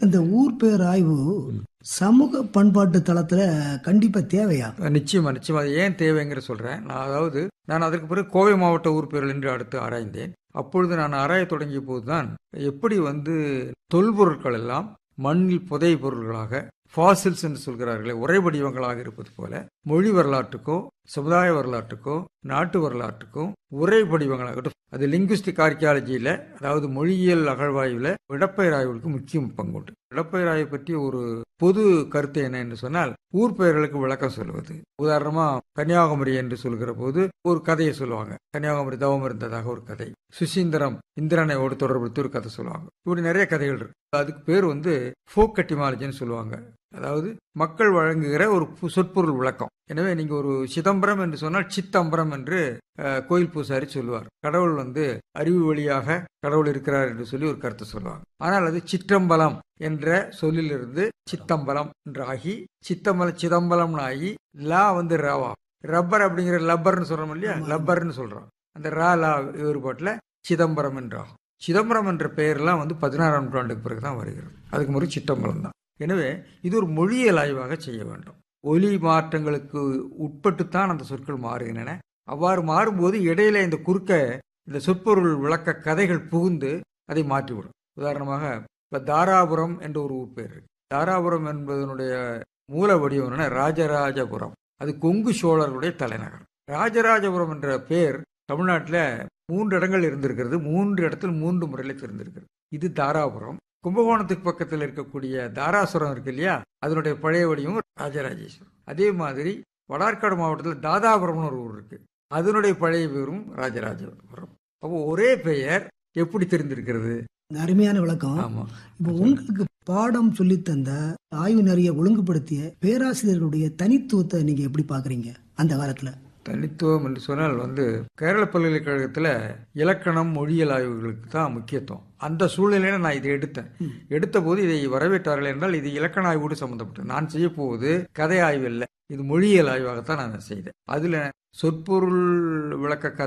இந்த ஊர் பேர் ஆய்வு சமூக பண்பாட்டு தளத்துல கண்டிப்பா தேவையா நிச்சயமா நிச்சயமா அது ஏன் தேவைங்கிற சொல்றேன் நான் அதாவது நான் அதற்கு பிறகு கோவை மாவட்ட ஊர் பேர்கள் என்று அடுத்து ஆராய்ந்தேன் அப்பொழுது நான் ஆராய தொடங்கிய போதுதான் எப்படி வந்து தொல்பொருட்கள் எல்லாம் மண்ணில் புதை பொருள்களாக ஃபாசில்ஸ் என்று சொல்கிறார்களே உரை வடிவங்களாக இருப்பது போல மொழி வரலாற்றுக்கோ சமுதாய வரலாற்றுக்கோ நாட்டு வரலாற்றுக்கோ உரை வடிவங்களாகட்டும் அது லிங்குஸ்டிக் ஆர்கியாலஜியில அதாவது மொழியியல் அகழ்வாய்வுல இடப்பெயர் ஆய்வுக்கு முக்கிய பங்குண்டு இடப்பெயர் ஆய்வு பற்றி ஒரு பொது கருத்து என்ன என்று சொன்னால் ஊர் பெயர்களுக்கு விளக்கம் சொல்வது உதாரணமா கன்னியாகுமரி என்று சொல்கிற போது ஒரு கதையை சொல்லுவாங்க கன்னியாகுமரி தவம் இருந்ததாக ஒரு கதை சுசீந்திரம் இந்திரனையோடு தொடர்புடுத்தி ஒரு கதை சொல்லுவாங்க இப்படி நிறைய கதைகள் இருக்கு அதுக்கு பேர் வந்து ஃபோக் கட்டிமாலஜின்னு சொல்லுவாங்க அதாவது மக்கள் வழங்குகிற ஒரு பு- சொற்பொருள் விளக்கம் எனவே நீங்க ஒரு சிதம்பரம் என்று சொன்னால் சித்தம்பரம் என்று அஹ், கோயில் பூசாரி சொல்லுவார் கடவுள் வந்து அறிவு வழியாக கடவுள் இருக்கிறார் என்று சொல்லி ஒரு கருத்தை சொல்லுவாங்க ஆனால் அது சிற்றம்பலம் என்ற சொல்லிலிருந்து சித்தம்பலம் என்று ஆகி சித்தம்பலம் சிதம்பலம்னு ஆகி லா வந்து ரவா ரப்பர் அப்படிங்கிற லப்பர்னு சொல்றோம் இல்லையா லப்பர்னு சொல்றோம் அந்த ரா லா வேறுபாட்டில் சிதம்பரம் என்றாகும் சிதம்பரம் என்ற பெயர்லாம் வந்து பதினாறாம் நூற்றாண்டுக்கு பிறகுதான் வருகிறது அதுக்கு முறை சிற்றம்பலம் தான் எனவே இது ஒரு மொழியியல் ஆய்வாக செய்ய வேண்டும் ஒலி மாற்றங்களுக்கு உட்பட்டுத்தான் அந்த சொற்கள் மாறுகின்றன அவ்வாறு மாறும்போது இடையில இந்த குறுக்க இந்த சொற்பொருள் விளக்க கதைகள் புகுந்து அதை மாற்றிவிடும் உதாரணமாக இப்ப தாராபுரம் என்ற ஒரு ஊர் பேர் இருக்கு தாராபுரம் என்பதனுடைய மூல வடிவம் என்னன்னா ராஜராஜபுரம் அது கொங்கு சோழர்களுடைய தலைநகரம் ராஜராஜபுரம் என்ற பேர் தமிழ்நாட்டில் மூன்று இடங்கள் இருந்திருக்கிறது மூன்று இடத்தில் மூன்று முறையில் தெரிந்திருக்கிறது இது தாராபுரம் கும்பகோணத்துக்கு பக்கத்தில் இருக்கக்கூடிய தாராசுரம் இருக்கு இல்லையா அதனுடைய பழைய வடிவம் ராஜராஜேஸ்வரம் அதே மாதிரி வடார்காடு மாவட்டத்தில் தாதாபுரம்னு ஒரு ஊர் இருக்கு அதனுடைய பழைய பேரும் ராஜராஜபுரம் அப்போ ஒரே பெயர் எப்படி தெரிந்திருக்கிறது அருமையான விளக்கம் ஆமா இப்போ உங்களுக்கு பாடம் சொல்லித் தந்த ஆய்வு நிறைய ஒழுங்குபடுத்திய பேராசிரியர்களுடைய தனித்துவத்தை நீங்க எப்படி பாக்குறீங்க அந்த காலத்துல தனித்துவம் என்று சொன்னால் வந்து கேரள பல்கலைக்கழகத்தில் இலக்கணம் மொழியியல் ஆய்வுகளுக்கு தான் முக்கியத்துவம் அந்த சூழ்நிலையில நான் இதை எடுத்தேன் எடுத்த போது இதை வரவேற்றார்கள் என்றால் இது இலக்கண ஆய்வோடு சம்பந்தப்பட்டது நான் செய்ய போவது கதை ஆய்வு இல்லை இது மொழியியல் ஆய்வாகத்தான் நான் செய்தேன் அதுல சொற்பொருள் விளக்க கதை